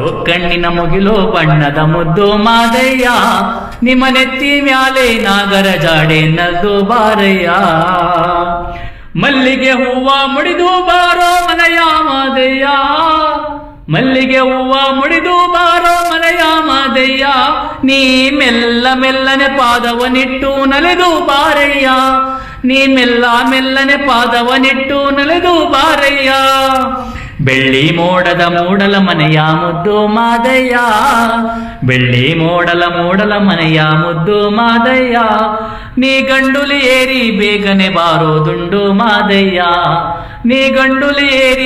ಕಣ್ಣಿನ ಮುಗಿಲು ಬಣ್ಣದ ಮುದ್ದು ಮಾದಯ್ಯ ನಿಮ್ಮ ನೆತ್ತಿ ಮ್ಯಾಲೆ ನಾಗರ ಜಾಡೆ ನಲ್ದು ಬಾರಯ್ಯ ಮಲ್ಲಿಗೆ ಹೂವ ಮುಡಿದು ಬಾರೋ ಮನೆಯ ಮಾದಯ್ಯ ಮಲ್ಲಿಗೆ ಹೂವ ಮುಡಿದು ಬಾರೋ ಮನೆಯ ಮಾದಯ್ಯ ನೀ ಮೆಲ್ಲ ಮೆಲ್ಲನೆ ಪಾದವನಿಟ್ಟು ನಲೆದು ಬಾರಯ್ಯ ನೀ ಮೆಲ್ಲ ಮೆಲ್ಲನೆ ಪಾದವನಿಟ್ಟು ನಲೆದು ಬಾರಯ್ಯ ಬೆಳ್ಳಿ ಮೋಡದ ಮೂಡಲ ಮನೆಯ ಮುದ್ದು ಮಾದಯ್ಯ ಬೆಳ್ಳಿ ಮೋಡಲ ಮೂಡಲ ಮನೆಯ ಮುದ್ದು ಮಾದಯ್ಯ ನೀ ಗಂಡುಲಿ ಏರಿ ಬೇಗನೆ ಬಾರೋ ದುಂಡು ಮಾದಯ್ಯ ನೀ ಗಂಡುಲಿ ಏರಿ